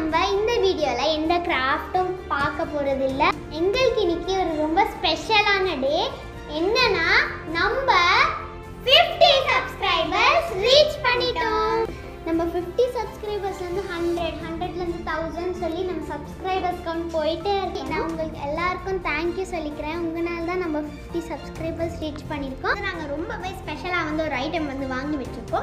நம்ம இந்த வீடியோவில் எந்த கிராஃப்ட்டும் பார்க்க போகிறது இல்லை எங்களுக்கு இன்னைக்கு ஒரு ரொம்ப ஸ்பெஷலான டே என்னன்னா நம்ம 50 சப்ஸ்கிரைபர்ஸ் ரீச் பண்ணிட்டோம் நம்ம 50 சப்ஸ்கிரைபர்ஸ்லேருந்து ஹண்ட்ரட் ஹண்ட்ரட்லேருந்து தௌசண்ட் சொல்லி நம்ம சப்ஸ்கிரைபர்ஸ் கவுண்ட் போயிட்டே இருக்கு நான் உங்களுக்கு எல்லாருக்கும் தேங்க்யூ சொல்லிக்கிறேன் உங்களால தான் நம்ம 50 சப்ஸ்கிரைபர்ஸ் ரீச் பண்ணியிருக்கோம் நாங்கள் ரொம்பவே ஸ்பெஷலாக வந்து ஒரு ஐட்டம் வந்து வாங்கி வச்சுருக்கோம்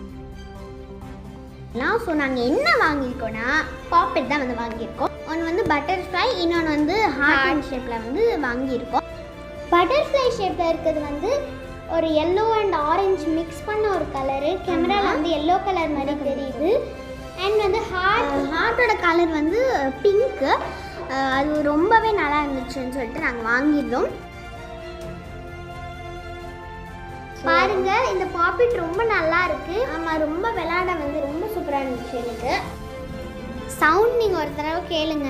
ஸோ நாங்கள் என்ன வாங்கியிருக்கோம்னா பாப்பெட் தான் வந்து வாங்கியிருக்கோம் ஒன்று வந்து பட்டர்ஃப்ளை இன்னொன்று வந்து ஹார்ட் ஷேப்பில் வந்து வாங்கியிருக்கோம் பட்டர்ஃப்ளை ஷேப்பில் இருக்கிறது வந்து ஒரு எல்லோ அண்ட் ஆரஞ்சு மிக்ஸ் பண்ண ஒரு கலரு கேமராவில் வந்து எல்லோ கலர் மாதிரி தெரியுது அண்ட் வந்து ஹார்ட் ஹார்ட்டோட கலர் வந்து பிங்க்கு அது ரொம்பவே நல்லா இருந்துச்சுன்னு சொல்லிட்டு நாங்கள் வாங்கியிருந்தோம் பாருங்க இந்த பாப்பிட் ரொம்ப நல்லா இருக்கு ஆமா ரொம்ப விளையாட வந்து ரொம்ப சூப்பரா இருந்துச்சு எனக்கு சவுண்ட் நீங்க ஒரு தடவை கேளுங்க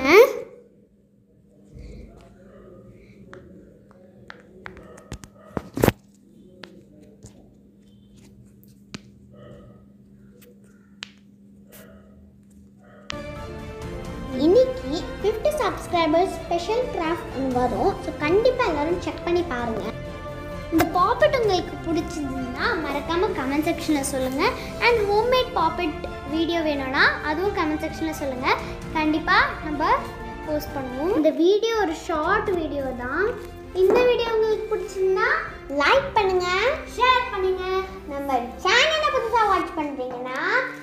இன்னைக்கு 50 சப்ஸ்கிரைபர்ஸ் ஸ்பெஷல் கிராஃப்ட் வரும் ஸோ கண்டிப்பாக எல்லாரும் செக் பண்ணி பாருங்கள் இந்த பாப்பெட் உங்களுக்கு பிடிச்சிருந்ததுன்னா மறக்காம கமெண்ட் செக்ஷனில் சொல்லுங்கள் அண்ட் ஹோம்மேட் பாப்பெட் வீடியோ வேணும்னா அதுவும் கமெண்ட் செக்ஷனில் சொல்லுங்கள் கண்டிப்பாக நம்ம போஸ்ட் பண்ணுவோம் இந்த வீடியோ ஒரு ஷார்ட் வீடியோ தான் இந்த வீடியோ உங்களுக்கு பிடிச்சிருந்தா லைக் பண்ணுங்க ஷேர் பண்ணுங்க நம்ம சேனலை புதுசாக வாட்ச் பண்ணுறீங்கன்னா